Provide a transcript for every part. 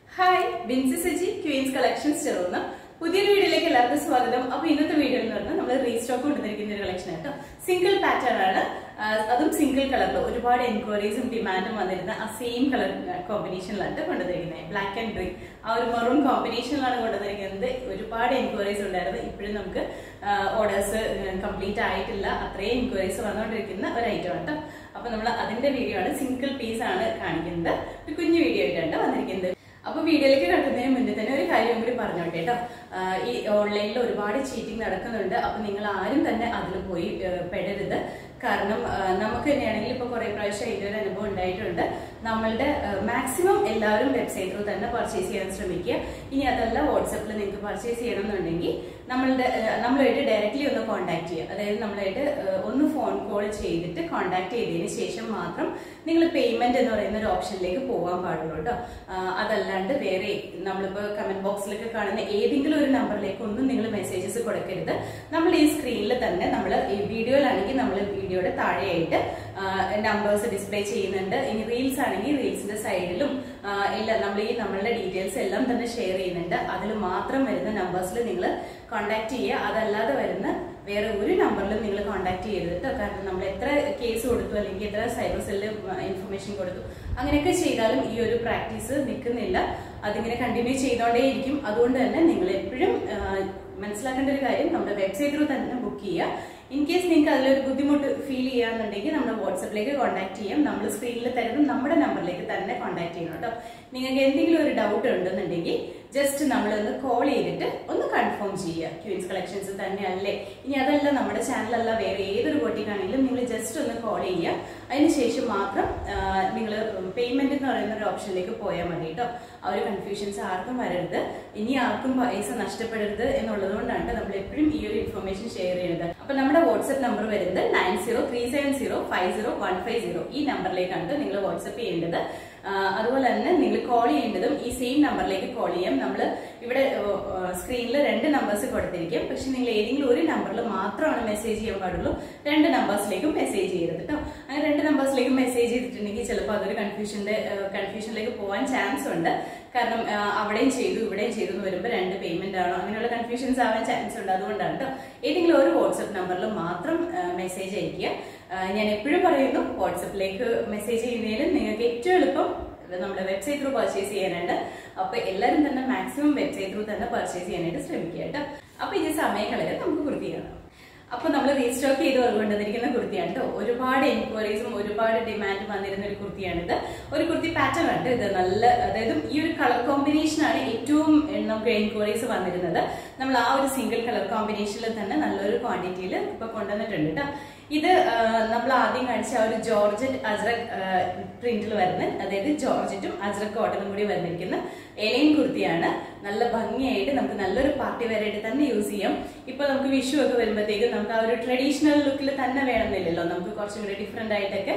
Hi Binsi Saji queens collections ചേർന്ന് പുതിയൊരു വീഡിയോയിലേക്ക് എല്ലാവർക്കും സ്വാഗതം അപ്പൊ ഇന്നത്തെ വീഡിയോ എന്ന് പറഞ്ഞാൽ നമ്മൾ റീസ്റ്റോക്ക് കൊണ്ടുവന്നിരിക്കുന്ന ഒരു കളക്ഷൻ ആട്ടോ സിംഗിൾ പാറ്റേൺ ആണ് ആ, അതും സിംഗിൾ കളറിൽ ഒരുപാട് എൻക്വയറീസും ഡിമാൻഡും വന്നിരുന്ന ആ സെയിം കളർ കോമ്പിനേഷനിലാണ് കൊണ്ടുവന്നിരിക്കുന്നത് ബ്ലാക്ക് ആൻഡ് ഗ്രീൻ ആ ഒരു മെറൂൺ കോമ്പിനേഷനിലാണ് കൊണ്ടുവന്നിരിക്കുന്നത് ഒരുപാട് എൻക്വയറീസ് ഉണ്ടായിരുന്നു ഇപ്പോഴും നമുക്ക് ഓർഡേഴ്സ് കംപ്ലീറ്റ് ആയിട്ടില്ല അത്രയും എൻക്വയറീസ് വന്നുകൊണ്ടിരിക്കുന്ന ഒരു ഐറ്റം ആണ് കേട്ടോ അപ്പൊ നമ്മൾ അതിന്റെ വീഡിയോ ആണ് സിംഗിൾ പീസ് ആണ് കാണിക്കുന്നത് ഒരു കുഞ്ഞു വീഡിയോ ആയിട്ടാണ് വന്നിരിക്കുന്നത് അപ്പൊ വീഡിയോയിലേക്ക് കിടക്കുന്നതിന് മുന്നേ തന്നെ ഒരു കാര്യം കൂടി പറഞ്ഞോട്ടെ കേട്ടോ ആഹ് ഈ ഓൺലൈനിൽ ഒരുപാട് ചീറ്റിംഗ് നടക്കുന്നുണ്ട് അപ്പൊ നിങ്ങൾ ആരും തന്നെ അതിൽ പോയി ആഹ് പെടരുത് കാരണം ആഹ് നമുക്ക് തന്നെയാണെങ്കിൽ ഇപ്പൊ കുറെ പ്രാവശ്യം ഇതിന്റെ ഒരു അനുഭവം ഉണ്ടായിട്ടുണ്ട് നമ്മളുടെ മാക്സിമം എല്ലാവരും വെബ്സൈറ്റ് ത്രൂ തന്നെ പർച്ചേസ് ചെയ്യാൻ ശ്രമിക്കുക ഇനി അതല്ല വാട്സപ്പിൽ നിങ്ങൾക്ക് പർച്ചേസ് ചെയ്യണം എന്നുണ്ടെങ്കിൽ നമ്മളുടെ ആഹ് നമ്മളുമായിട്ട് ഡയറക്റ്റ്ലി ഒന്ന് കോൺടാക്ട് ചെയ്യുക അതായത് നമ്മളായിട്ട് ആഹ് ഒന്ന് ഫോൺ കോൾ ചെയ്തിട്ട് കോൺടാക്ട് ചെയ്തതിന് ശേഷം മാത്രം നിങ്ങൾ പേയ്മെന്റ് എന്ന് പറയുന്ന ഒരു ഓപ്ഷനിലേക്ക് പോകാൻ പാടുള്ളൂ കേട്ടോ ആഹ് അതല്ലാണ്ട് വേറെ നമ്മളിപ്പോ കമന്റ് ബോക്സിലൊക്കെ കാണുന്ന ഏതെങ്കിലും ഒരു നമ്പറിലേക്ക് ഒന്നും നിങ്ങൾ മെസ്സേജസ് കൊടുക്കരുത് നമ്മൾ ഈ സ്ക്രീനിൽ തന്നെ നമ്മൾ ഈ വീഡിയോയിലാണെങ്കിൽ നമ്മൾ വീഡിയോയുടെ താഴെയായിട്ട് നമ്പേഴ്സ് ഡിസ്പ്ലേ ചെയ്യുന്നുണ്ട് ഇനി റീൽസ് ആണെങ്കിൽ റീൽസിന്റെ സൈഡിലും എല്ലാം നമ്മൾ ഈ നമ്മളുടെ ഡീറ്റെയിൽസ് എല്ലാം തന്നെ ഷെയർ ചെയ്യുന്നുണ്ട് അതിൽ മാത്രം വരുന്ന നമ്പേഴ്സിൽ നിങ്ങൾ കോൺടാക്ട് ചെയ്യുക അതല്ലാതെ വരുന്ന വേറെ ഒരു നമ്പറിലും നിങ്ങൾ കോൺടാക്ട് ചെയ്യരുത് കേട്ടോ കാരണം നമ്മൾ എത്ര കേസ് കൊടുത്തു അല്ലെങ്കിൽ എത്ര സൈബർ സെല്ലിൽ ഇൻഫർമേഷൻ കൊടുത്തു അങ്ങനെയൊക്കെ ചെയ്താലും ഈ ഒരു പ്രാക്ടീസ് നിൽക്കുന്നില്ല അതിങ്ങനെ കണ്ടിന്യൂ ചെയ്തോണ്ടേയിരിക്കും അതുകൊണ്ട് തന്നെ നിങ്ങൾ എപ്പോഴും മനസ്സിലാക്കേണ്ട ഒരു കാര്യം നമ്മുടെ വെബ്സൈറ്റ് ത്രൂ തന്നെ ബുക്ക് ചെയ്യുക ഇൻ കേസ് നിങ്ങൾക്ക് അതിലൊരു ബുദ്ധിമുട്ട് ഫീൽ ചെയ്യാന്നുണ്ടെങ്കിൽ നമ്മുടെ വാട്സപ്പിലേക്ക് കോൺടാക്ട് ചെയ്യാം നമ്മൾ സ്ക്രീനിൽ തരുന്ന നമ്മുടെ നമ്പറിലേക്ക് തന്നെ കോൺടാക്ട് ചെയ്യണം കേട്ടോ നിങ്ങൾക്ക് എന്തെങ്കിലും ഒരു ഡൗട്ട് ഉണ്ടെന്നുണ്ടെങ്കിൽ ജസ്റ്റ് നമ്മളൊന്ന് കോൾ ചെയ്തിട്ട് ഒന്ന് കൺഫേം ചെയ്യുക ക്യൂൻസ് കളക്ഷൻസ് തന്നെ അല്ലേ ഇനി അതല്ല നമ്മുടെ ചാനലല്ല വേറെ ഏതൊരു ബോട്ടിക്കാണെങ്കിലും നിങ്ങൾ ജസ്റ്റ് ഒന്ന് കോൾ ചെയ്യുക അതിനുശേഷം മാത്രം നിങ്ങൾ പേയ്മെന്റ് എന്ന് പറയുന്ന ഒരു ഓപ്ഷനിലേക്ക് പോയാൽ മതി കേട്ടോ ആ ഒരു കൺഫ്യൂഷൻസ് ആർക്കും വരരുത് ഇനി ആർക്കും പൈസ നഷ്ടപ്പെടരുത് എന്നുള്ളത് കൊണ്ടാണ് നമ്മൾ എപ്പോഴും ഈ ഒരു ഇൻഫർമേഷൻ ഷെയർ ചെയ്യുന്നത് അപ്പൊ നമ്മുടെ വാട്സ്ആപ്പ് നമ്പർ വരുന്നത് nine zero three seven zero five zero one five zero ഈ നമ്പറിലേക്കാണ് നിങ്ങൾ വാട്സ്ആപ്പ് ചെയ്യേണ്ടത് ആ, അതുപോലെ തന്നെ നിങ്ങൾ കോൾ ചെയ്യേണ്ടതും ഈ സെയിം നമ്പറിലേക്ക് കോൾ ചെയ്യാം നമ്മൾ ഇവിടെ സ്ക്രീനിൽ രണ്ട് നമ്പേഴ്സ് കൊടുത്തിരിക്കും പക്ഷെ നിങ്ങൾ ഏതെങ്കിലും ഒരു നമ്പറിൽ മാത്രമാണ് മെസ്സേജ് ചെയ്യാൻ പാടുള്ളൂ രണ്ട് നമ്പേഴ്സിലേക്കും മെസ്സേജ് ചെയ്യരുത് കേട്ടോ അങ്ങനെ രണ്ട് നമ്പേഴ്സിലേക്കും മെസ്സേജ് ചെയ്തിട്ടുണ്ടെങ്കിൽ ചിലപ്പോൾ അതൊരു കൺഫ്യൂഷന്റെ കൺഫ്യൂഷനിലേക്ക് പോകാൻ ചാൻസ് ഉണ്ട് കാരണം ആ, അവിടെയും ചെയ്തു ഇവിടെയും ചെയ്തു എന്ന് വരുമ്പോൾ രണ്ട് പേയ്മെന്റ് ആണോ അങ്ങനെയുള്ള കൺഫ്യൂഷൻസ് ആവാൻ ചാൻസ് ഉണ്ട് അതുകൊണ്ടാണ് കേട്ടോ ഏതെങ്കിലും ഒരു വാട്സ്ആപ്പ് നമ്പറിൽ മാത്രം മെസ്സേജ് അയക്കുക ആ, ഞാൻ എപ്പോഴും പറയുന്നു വാട്സപ്പിലേക്ക് മെസ്സേജ് ചെയ്യുന്നതിൽ നിങ്ങൾക്ക് ഏറ്റവും എളുപ്പം നമ്മുടെ വെബ്സൈറ്റ് ത്രൂ പർച്ചേസ് ചെയ്യാനുണ്ട് അപ്പൊ എല്ലാവരും തന്നെ മാക്സിമം വെബ്സൈറ്റ് ത്രൂ തന്നെ പർച്ചേസ് ചെയ്യാനായിട്ട് ശ്രമിക്കുക കേട്ടോ അപ്പൊ ഇനി സമയം കളയാൻ നമുക്ക് കുർത്തി കാണാം അപ്പൊ നമ്മൾ റീസ്റ്റോക്ക് ചെയ്ത് കൊണ്ടുവന്നിരിക്കുന്ന കുർത്തിയാണ് കേട്ടോ ഒരുപാട് എൻക്വയറീസും ഒരുപാട് ഡിമാൻഡ് വന്നിരുന്ന ഒരു കുർത്തിയാണിത് ഒരു കുർത്തി പാറ്റേൺ ഉണ്ട് ഇത് നല്ല അതായത് ഈ ഒരു കളർ കോമ്പിനേഷൻ ആണ് ഏറ്റവും നമുക്ക് എൻക്വയറീസ് വന്നിരുന്നത് നമ്മൾ ആ ഒരു സിംഗിൾ കളർ കോമ്പിനേഷനിൽ തന്നെ നല്ലൊരു ക്വാണ്ടിറ്റിയിൽ ഇപ്പൊ കൊണ്ടുവന്നിട്ടുണ്ട് കേട്ടോ ഇത് ആ, നമ്മൾ ആദ്യം കാണിച്ച ആ ഒരു ജോർജറ്റ് അജ്രക് പ്രിന്റിൽ വരുന്ന അതായത് ജോർജറ്റും അജ്രക് കോട്ടണും കൂടി വന്നിരിക്കുന്ന എലൈൻ കുർത്തിയാണ് നല്ല ഭംഗിയായിട്ട് നമുക്ക് നല്ലൊരു പാർട്ടി വെയറായിട്ട് തന്നെ യൂസ് ചെയ്യാം ഇപ്പൊ നമുക്ക് വിഷു ഒക്കെ വരുമ്പോഴത്തേക്കും നമുക്ക് ആ ഒരു ട്രഡീഷണൽ ലുക്കിൽ തന്നെ വേണമെന്നില്ലല്ലോ നമുക്ക് കുറച്ചും കൂടി ഡിഫറെന്റ് ആയിട്ടൊക്കെ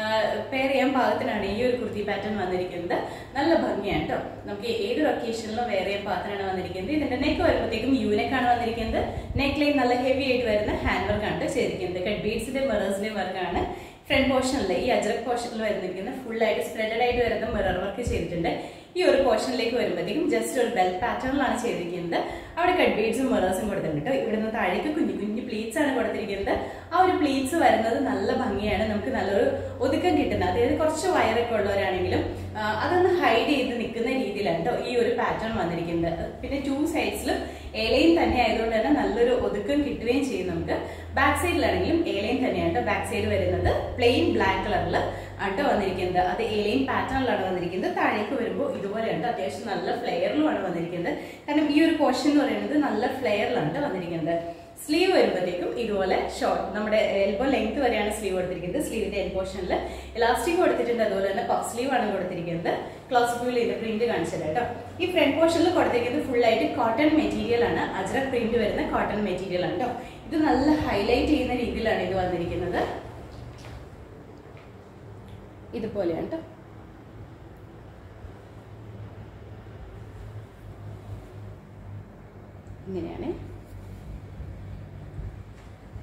പെയർ ചെയ്യാൻ പാകത്തിനാണ് ഈ ഒരു കുർത്തി പാറ്റേൺ വന്നിരിക്കുന്നത് നല്ല ഭംഗിയാണ് കേട്ടോ നമുക്ക് ഏതൊരു ഒക്കേഷനിലും വേറെ ചെയ്യാൻ പാകത്തിനാണ് വന്നിരിക്കുന്നത് ഇതിന്റെ നെക്ക് വരുമ്പോഴത്തേക്കും യൂനെക്കാണ് വന്നിരിക്കുന്നത് നെക്ക് ലൈൻ നല്ല ഹെവി ആയിട്ട് വരുന്ന ഹാൻഡ് വർക്കാണ് ചെയ്തിരിക്കുന്നത് കട്ട് ബീഡ്സിന്റെ മിറേഴ്സിന്റെ വർക്കാണ് ഫ്രണ്ട് പോർഷനിൽ ഈ അജ്രക് പോർഷനിൽ വരുന്നിരിക്കുന്ന ഫുൾ ആയിട്ട് സ്പ്രെഡഡ് ആയിട്ട് വരുന്ന മിറർ വർക്ക് ചെയ്തിട്ടുണ്ട് ഈ ഒരു പോർഷനിലേക്ക് വരുമ്പോഴത്തേക്കും ജസ്റ്റ് ഒരു ബെൽ പാറ്റേണിലാണ് ചെയ്തിരിക്കുന്നത് അവിടെ കട്ട് ബീഡ്സും മിറേഴ്സും കൊടുത്തിട്ടുണ്ട് കേട്ടോ ഇവിടുന്ന് താഴേക്ക് കുഞ്ഞു കുഞ്ഞു പ്ലീറ്റ്സ് ആണ് കൊടുത്തിരിക്കുന്നത് ആ ഒരു പ്ലീറ്റ്സ് വരുന്നത് നല്ല ഭംഗിയാണ് നമുക്ക് നല്ലൊരു ഒതുക്കം കിട്ടുന്നത് അതായത് കുറച്ച് വയറൊക്കെ ഉള്ളവരാണെങ്കിലും ആ, അതൊന്ന് ഹൈഡ് ചെയ്ത് നിൽക്കുന്ന രീതിയിലാണ് കേട്ടോ ഈ ഒരു പാറ്റേൺ വന്നിരിക്കുന്നത് പിന്നെ ടു സൈഡ്സിലും ഏലയും തന്നെ ആയതുകൊണ്ട് തന്നെ നല്ലൊരു ഒതുക്കം കിട്ടുകയും ചെയ്യും നമുക്ക് ബാക്ക് സൈഡിലാണെങ്കിലും ഏലയും തന്നെയാണ് കേട്ടോ ബാക്ക് സൈഡ് വരുന്നത് പ്ലെയിൻ ബ്ലാക്ക് കളറിൽ ആട്ടോ വന്നിരിക്കുന്നത് അത് ഏലയും പാറ്റേണിലാണ് വന്നിരിക്കുന്നത് താഴേക്ക് വരുമ്പോൾ ഇതുപോലെയുണ്ട് അത്യാവശ്യം നല്ല ഫ്ലെയറിലുമാണ് വന്നിരിക്കുന്നത് കാരണം ഈ ഒരു പോർഷൻ എന്ന് പറയുന്നത് നല്ല ഫ്ലെയറിലാണ് ട്ടോ വന്നിരിക്കുന്നത് സ്ലീവ് വരുമ്പോഴത്തേക്കും ഇതുപോലെ ഷോർട്ട് നമ്മുടെ എൽബോ ലെങ്ത് വരെയാണ് സ്ലീവ് കൊടുത്തിരിക്കുന്നത് സ്ലീവിന്റെ എൽ പോർഷനിൽ ഇലാസ്റ്റിക് കൊടുത്തിട്ടുണ്ട് അതുപോലെ തന്നെ പഫ് സ്ലീവ് ആണ് കൊടുത്തിരിക്കുന്നത് ക്ലോസ് വ്യൂവിൽ ഇതിന്റെ പ്രിന്റ് കാണിച്ചത് കേട്ടോ ഈ ഫ്രണ്ട് പോർഷനിൽ കൊടുത്തിരിക്കുന്നത് ഫുൾ ആയിട്ട് കോട്ടൺ മെറ്റീരിയൽ ആണ് അജ്രക് പ്രിന്റ് വരുന്ന കോട്ടൺ മെറ്റീരിയൽ ആണ് കേട്ടോ ഇത് നല്ല ഹൈലൈറ്റ് ചെയ്യുന്ന രീതിയിലാണ് ഇത് വന്നിരിക്കുന്നത് ഇതുപോലെയാണ് കേട്ടോ ഇങ്ങനെയാണ്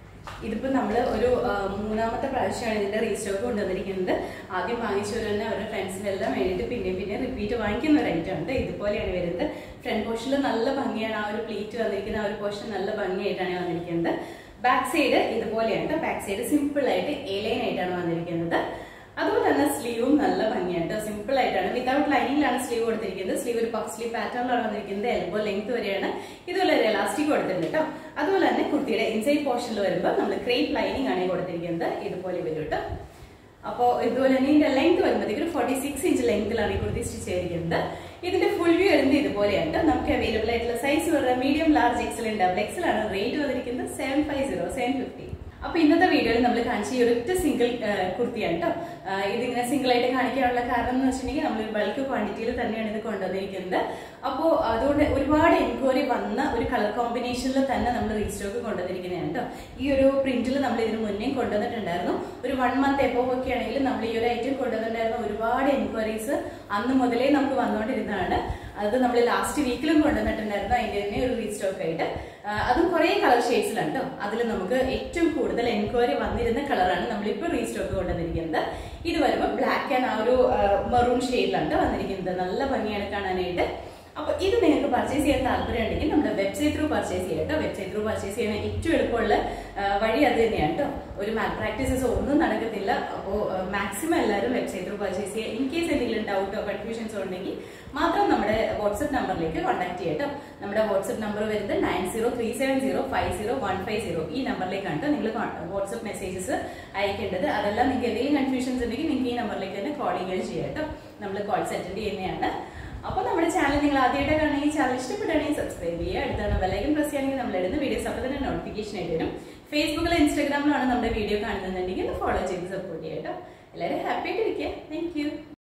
ഇതിപ്പോ നമ്മൾ ഒരു ആ, മൂന്നാമത്തെ പ്രാവശ്യമാണ് ഇതിന്റെ റീസ്റ്റോക്ക് കൊണ്ടുവന്നിരിക്കുന്നത് ആദ്യം വാങ്ങിച്ചവർ തന്നെ അവരുടെ ഫ്രണ്ട്സിനെല്ലാം വേണ്ടിയിട്ട് പിന്നെ പിന്നെ റിപ്പീറ്റ് വാങ്ങിക്കുന്ന ഒരു ഐറ്റം ഉണ്ട് ഇതുപോലെയാണ് വരുന്നത് ഫ്രണ്ട് പോർഷനിൽ നല്ല ഭംഗിയാണ് ആ ഒരു പ്ലീറ്റ് വന്നിരിക്കുന്ന ആ ഒരു പോർഷൻ നല്ല ഭംഗിയായിട്ടാണ് വന്നിരിക്കുന്നത് ബാക്ക് സൈഡ് ഇതുപോലെയാണ് ബാക്ക് സൈഡ് സിമ്പിൾ ആയിട്ട് എലൈൻ ആയിട്ടാണ് വന്നിരിക്കുന്നത് അതുപോലെ തന്നെ സ്ലീവും നല്ല ഭംഗിയായിട്ട് സിമ്പിൾ ആയിട്ടാണ് വിതൗട്ട് ലൈനിലാണ് സ്ലീവ് കൊടുത്തിരിക്കുന്നത് സ്ലീവ് ഒരു പഫ് സ്ലീവ് പാറ്റേണിലാണ് വന്നിരിക്കുന്നത് എൽബോ ലെങ്ത് വരെയാണ് ഇതുപോലെ ഒരു എലാസ്റ്റിക് കൊടുത്തിട്ടുണ്ട് കേട്ടോ അതുപോലെ തന്നെ കുർത്തിയുടെ ഇൻസൈഡ് പോർഷനിൽ വരുമ്പോൾ നമ്മൾ ക്രേപ്പ് ലൈനിങ് ആണ് കൊടുത്തിരിക്കുന്നത് ഇതുപോലെ വരും കേട്ടോ അപ്പോൾ ഇതുപോലെ തന്നെ ഇതിന്റെ ലെങ്ത് വരുമ്പോഴത്തേക്ക് ഒരു ഫോർട്ടി സിക്സ് ഇഞ്ച് ലെങ്ത്തിലാണ് ഈ കുർത്തി സ്റ്റിച്ച് ചെയ്തിരിക്കുന്നത് ഇതിന്റെ ഫുൾ വ്യൂ വരുന്നത് ഇതുപോലെയാണ് ട്ടോ. നമുക്ക് അവൈലബിൾ ആയിട്ടുള്ള സൈസ് വരുന്നത് medium large XL double XL ആണ് റേറ്റ് വന്നിരിക്കുന്നത് seven five zero seven fifty അപ്പൊ ഇന്നത്തെ വീഡിയോയിൽ നമ്മൾ കാണിച്ച ഈ ഒരൊറ്റ സിംഗിൾ കുർത്തിയാണ് കേട്ടോ ഇതിങ്ങനെ സിംഗിൾ ആയിട്ട് കാണിക്കാനുള്ള കാരണം എന്ന് വെച്ചിട്ടുണ്ടെങ്കിൽ നമ്മൾ ബൾക്ക് ക്വാണ്ടിറ്റിയിൽ തന്നെയാണ് ഇത് കൊണ്ടുവന്നിരിക്കുന്നത് അപ്പോൾ അതുകൊണ്ട് ഒരുപാട് എൻക്വയറി വന്ന ഒരു കളർ കോമ്പിനേഷനിൽ തന്നെ നമ്മൾ റീസ്റ്റോക്ക് കൊണ്ടുവന്നിരിക്കുന്നതാണ് കേട്ടോ ഈ ഒരു പ്രിന്റിൽ നമ്മൾ ഇതിന് മുന്നേ കൊണ്ടുവന്നിട്ടുണ്ടായിരുന്നു ഒരു വൺ മന്ത് എപ്പോ ഒക്കെ ആണെങ്കിൽ നമ്മൾ ഈ ഒരു ഐറ്റം കൊണ്ടുവന്നിട്ടുണ്ടായിരുന്ന ഒരുപാട് എൻക്വയറീസ് അന്ന് മുതലേ നമുക്ക് വന്നുകൊണ്ടിരുന്നതാണ് അത് നമ്മൾ ലാസ്റ്റ് വീക്കിലും കൊണ്ടുവന്നിട്ടുണ്ടായിരുന്നു അതിന്റെ തന്നെ ഒരു റീസ്റ്റോക്ക് ആയിട്ട് ആ, അതും കുറെ കളർ ഷെയ്ഡ്സിലാണ് കേട്ടോ അതിൽ നമുക്ക് ഏറ്റവും കൂടുതൽ എൻക്വയറി വന്നിരുന്ന കളറാണ് നമ്മളിപ്പോൾ റീസ്റ്റോക്ക് കൊണ്ടുവന്നിരിക്കുന്നത് ഇത് വരുമ്പോൾ ബ്ലാക്ക് ആൻഡ് ആ ഒരു മെറൂൺ ഷെയ്ഡിലാണ് ട്ടോ വന്നിരിക്കുന്നത് നല്ല ഭംഗിയാണ് കാണാനായിട്ട് അപ്പൊ ഇത് നിങ്ങൾക്ക് പർച്ചേസ് ചെയ്യാൻ താല്പര്യം ഉണ്ടെങ്കിൽ നമ്മുടെ വെബ്സൈറ്റ് ത്രൂ പർച്ചേസ് ചെയ്യാം കേട്ടോ വെബ്സൈറ്റ് ത്രൂ പർച്ചേസ് ചെയ്യാൻ ഏറ്റവും എളുപ്പമുള്ള ആ, വഴി അത് തന്നെയാണ് കേട്ടോ ഒരു മാൽ പ്രാക്ടീസസ് ഒന്നും നടക്കത്തില്ല അപ്പോൾ മാക്സിമം എല്ലാവരും വെബ്സൈറ്റ് ത്രൂ പർച്ചേസ് ചെയ്യുക ഇൻ കേസ് എന്തെങ്കിലും ഡൗട്ടോ കൺഫ്യൂഷൻസോ ഉണ്ടെങ്കിൽ മാത്രം നമ്മുടെ വാട്സപ്പ് നമ്പറിലേക്ക് കോൺടാക്ട് ചെയ്യാം കേട്ടോ നമ്മുടെ വാട്സപ്പ് നമ്പർ വരുന്നത് nine zero three seven zero five zero one five zero ഈ നമ്പറിലേക്കാണ് കേട്ടോ നിങ്ങൾ വാട്സപ്പ് മെസ്സേജസ് അയക്കേണ്ടത് അതെല്ലാം നിങ്ങൾക്ക് എന്തെങ്കിലും കൺഫ്യൂഷൻസ് ഉണ്ടെങ്കിൽ നിങ്ങൾക്ക് ഈ നമ്പറിലേക്ക് തന്നെ കോൾ ചെയ്യുകയും ചെയ്യാം കേട്ടോ നമ്മൾ കോൾസ് അറ്റൻഡ് ചെയ്യുന്നതാണ് അപ്പോൾ നമ്മുടെ ചാനൽ നിങ്ങൾ ആദ്യമായിട്ട് കാണുമെങ്കിൽ ചാനൽ ഇഷ്ടപ്പെടുകയാണെങ്കിൽ സബ്സ്ക്രൈബ് ചെയ്യുക അടുത്താണ് ബെലൈക്കൻ പ്രസ് ചെയ്യുകയാണെങ്കിൽ നമ്മൾ ഇടുന്ന വീഡിയോസ് അപ്പോൾ തന്നെ നോട്ടിഫിക്കേഷൻ ആയിട്ട് വരും ഫേസ്ബുക്കിലോ ഇൻസ്റ്റാഗ്രാമിലാണ് നമ്മുടെ വീഡിയോ കാണുന്നുണ്ടെങ്കിൽ ഫോളോ ചെയ്ത് സപ്പോർട്ട് ചെയ്യാം കേട്ടോ എല്ലാവരും ഹാപ്പി ആയിട്ട് ഇരിക്കുക താങ്ക്